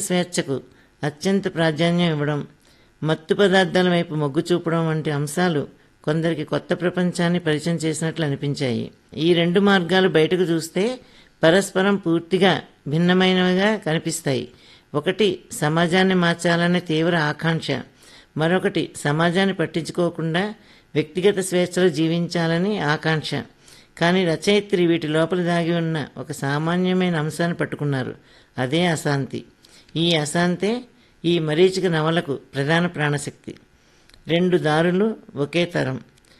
స్వేచ్ఛకు అత్యంత ప్రాధాన్యం ఇవ్వడం మత్తు పదార్థాల వైపు మొగ్గు చూపడం వంటి అంశాలు కొందరికి కొత్త ప్రపంచాన్ని పరిచయం చేసినట్లు అనిపించాయి ఈ రెండు మార్గాలు బయటకు చూస్తే పరస్పరం పూర్తిగా భిన్నమైనవిగా కనిపిస్తాయి ఒకటి సమాజాన్ని మార్చాలనే తీవ్ర ఆకాంక్ష మరొకటి సమాజాన్ని పట్టించుకోకుండా వ్యక్తిగత స్వేచ్ఛలో జీవించాలని ఆకాంక్ష కానీ రచయిత్రి వీటి లోపల దాగి ఉన్న ఒక సామాన్యమైన అంశాన్ని పట్టుకున్నారు అదే అశాంతి ఈ అశాంతే ఈ మరీచిక నవలకు ప్రధాన ప్రాణశక్తి రెండు దారులు ఒకే తరం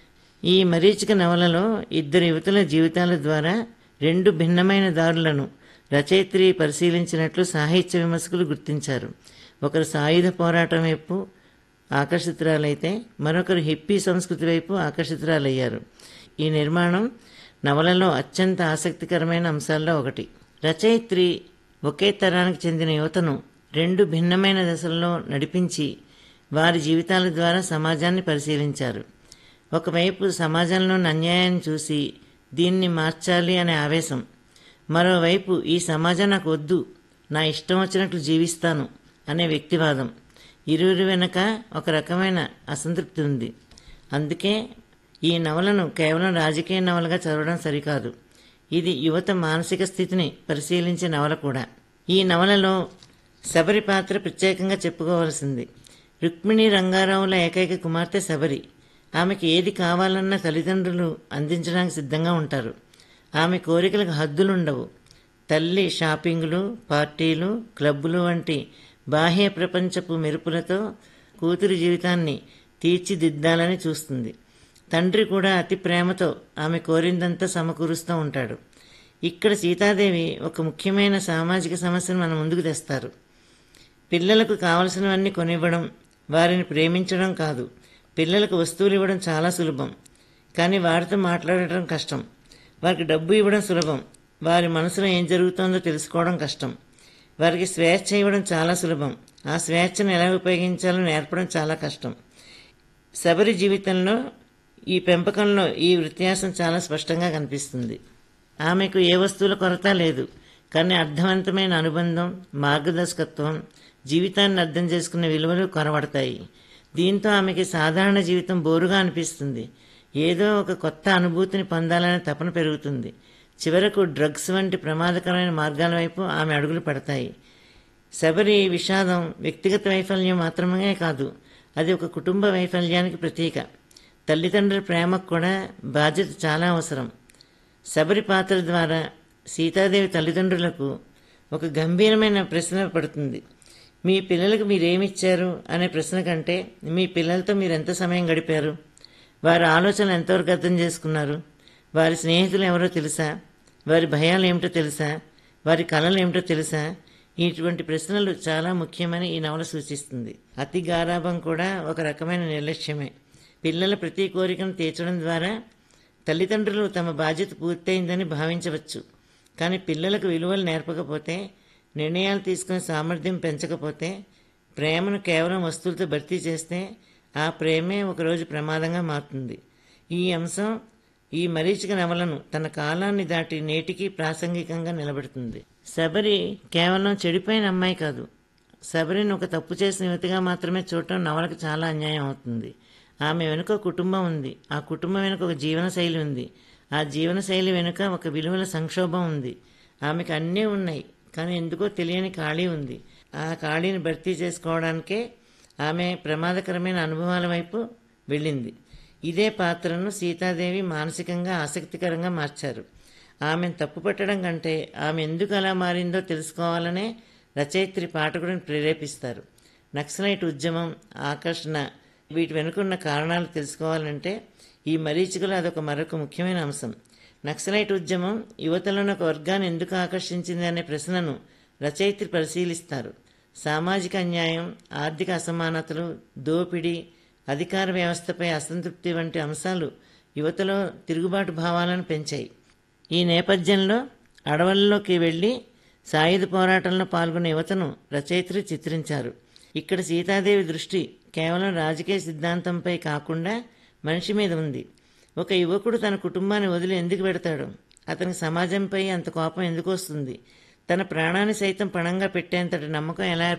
ఈ మరీచిక నవలలో ఇద్దరు యువతుల జీవితాల ద్వారా రెండు భిన్నమైన దారులను రచయిత్రి పరిశీలించినట్లు సాహిత్య విమర్శకులు గుర్తించారు ఒకరు సాయుధ పోరాటం వైపు ఆకర్షితురాలైతే మరొకరు హిప్పీ సంస్కృతి వైపు ఆకర్షితురాలయ్యారు ఈ నిర్మాణం నవలలో అత్యంత ఆసక్తికరమైన అంశాల్లో ఒకటి రచయిత్రి ఒకే తరానికి చెందిన యువతను రెండు భిన్నమైన దశల్లో నడిపించి వారి జీవితాల ద్వారా సమాజాన్ని పరిశీలించారు ఒకవైపు సమాజంలోని అన్యాయాన్ని చూసి దీన్ని మార్చాలి అనే ఆవేశం మరోవైపు ఈ సమాజం నాకు వద్దు నా ఇష్టం వచ్చినట్లు జీవిస్తాను అనే వ్యక్తివాదం ఇరువురి వెనక ఒక రకమైన అసంతృప్తి ఉంది అందుకే ఈ నవలను కేవలం రాజకీయ నవలగా చదవడం సరికాదు ఇది యువత మానసిక స్థితిని పరిశీలించే నవల కూడా ఈ నవలలో శబరి పాత్ర ప్రత్యేకంగా చెప్పుకోవలసింది రుక్మిణి రంగారావుల ఏకైక కుమార్తె శబరి ఆమెకి ఏది కావాలన్న తల్లిదండ్రులు అందించడానికి సిద్ధంగా ఉంటారు ఆమె కోరికలకు హద్దులుండవు తల్లి షాపింగులు పార్టీలు క్లబ్బులు వంటి బాహ్య ప్రపంచపు మెరుపులతో కూతురి జీవితాన్ని తీర్చిదిద్దాలని చూస్తుంది తండ్రి కూడా అతి ప్రేమతో ఆమె కోరిందంతా సమకూరుస్తూ ఉంటాడు ఇక్కడ సీతాదేవి ఒక ముఖ్యమైన సామాజిక సమస్యను మన ముందుకు తెస్తారు పిల్లలకు కావలసినవన్నీ కొనివ్వడం వారిని ప్రేమించడం కాదు పిల్లలకు వస్తువులు ఇవ్వడం చాలా సులభం కానీ వారితో మాట్లాడటం కష్టం వారికి డబ్బు ఇవ్వడం సులభం వారి మనసులో ఏం జరుగుతోందో తెలుసుకోవడం కష్టం వారికి స్వేచ్ఛ ఇవ్వడం చాలా సులభం ఆ స్వేచ్ఛను ఎలా ఉపయోగించాలో నేర్పడం చాలా కష్టం శబరి జీవితంలో ఈ పెంపకంలో ఈ వ్యత్యాసం చాలా స్పష్టంగా కనిపిస్తుంది ఆమెకు ఏ వస్తువుల కొరత లేదు కానీ అర్థవంతమైన అనుబంధం మార్గదర్శకత్వం జీవితాన్ని అర్థం చేసుకునే విలువలు కొరవడతాయి దీంతో ఆమెకి సాధారణ జీవితం బోరుగా అనిపిస్తుంది ఏదో ఒక కొత్త అనుభూతిని పొందాలనే తపన పెరుగుతుంది చివరకు డ్రగ్స్ వంటి ప్రమాదకరమైన మార్గాల వైపు ఆమె అడుగులు పడతాయి శబరి విషాదం వ్యక్తిగత వైఫల్యం మాత్రమే కాదు అది ఒక కుటుంబ వైఫల్యానికి ప్రతీక తల్లిదండ్రుల ప్రేమకు కూడా బాధ్యత చాలా అవసరం శబరి పాత్ర ద్వారా సీతాదేవి తల్లిదండ్రులకు ఒక గంభీరమైన ప్రశ్న పడుతుంది మీ పిల్లలకు మీరేమిచ్చారు అనే ప్రశ్న కంటే మీ పిల్లలతో మీరు ఎంత సమయం గడిపారు వారి ఆలోచనలు ఎంతవరకు అర్థం చేసుకున్నారు వారి స్నేహితులు ఎవరో తెలుసా వారి భయాలు ఏమిటో తెలుసా వారి కళలు ఏమిటో తెలుసా ఇటువంటి ప్రశ్నలు చాలా ముఖ్యమని ఈ నవల సూచిస్తుంది అతి గారాభం కూడా ఒక రకమైన నిర్లక్ష్యమే పిల్లల ప్రతి కోరికను తీర్చడం ద్వారా తల్లిదండ్రులు తమ బాధ్యత పూర్తయిందని భావించవచ్చు కానీ పిల్లలకు విలువలు నేర్పకపోతే నిర్ణయాలు తీసుకునే సామర్థ్యం పెంచకపోతే ప్రేమను కేవలం వస్తువులతో భర్తీ చేస్తే ఆ ప్రేమే ఒకరోజు ప్రమాదంగా మారుతుంది ఈ అంశం ఈ మరీచిక నవలను తన కాలాన్ని దాటి నేటికి ప్రాసంగికంగా నిలబెడుతుంది శబరి కేవలం చెడిపోయిన అమ్మాయి కాదు శబరిని ఒక తప్పు చేసిన యువతిగా మాత్రమే చూడటం నవలకు చాలా అన్యాయం అవుతుంది ఆమె వెనుక ఒక కుటుంబం ఉంది ఆ కుటుంబం వెనుక ఒక జీవన శైలి ఉంది ఆ జీవన శైలి వెనుక ఒక విలువల సంక్షోభం ఉంది ఆమెకు అన్నీ ఉన్నాయి కానీ ఎందుకో తెలియని ఖాళీ ఉంది ఆ ఖాళీని భర్తీ చేసుకోవడానికే ఆమె ప్రమాదకరమైన అనుభవాల వైపు వెళ్ళింది ఇదే పాత్రను సీతాదేవి మానసికంగా ఆసక్తికరంగా మార్చారు ఆమెను తప్పుపట్టడం కంటే ఆమె ఎందుకు అలా మారిందో తెలుసుకోవాలనే రచయిత్రి పాఠకుడిని ప్రేరేపిస్తారు నక్సలైట్ ఉద్యమం ఆకర్షణ వీటి వెనుకున్న కారణాలు తెలుసుకోవాలంటే ఈ మరీచికలో అదొక మరొక ముఖ్యమైన అంశం నక్సలైట్ ఉద్యమం యువతలను ఒక వర్గాన్ని ఎందుకు ఆకర్షించింది అనే ప్రశ్నను రచయిత్రి పరిశీలిస్తారు సామాజిక అన్యాయం ఆర్థిక అసమానతలు దోపిడీ అధికార వ్యవస్థపై అసంతృప్తి వంటి అంశాలు యువతలో తిరుగుబాటు భావాలను పెంచాయి ఈ నేపథ్యంలో అడవుల్లోకి వెళ్లి సాయుధ పోరాటంలో పాల్గొన్న యువతను రచయిత్రి చిత్రించారు ఇక్కడ సీతాదేవి దృష్టి కేవలం రాజకీయ సిద్ధాంతంపై కాకుండా మనిషి మీద ఉంది ఒక యువకుడు తన కుటుంబాన్ని వదిలి ఎందుకు పెడతాడు అతనికి సమాజంపై అంత కోపం ఎందుకు వస్తుంది తన ప్రాణాన్ని సైతం పణంగా పెట్టేంతటి నమ్మకం ఎలా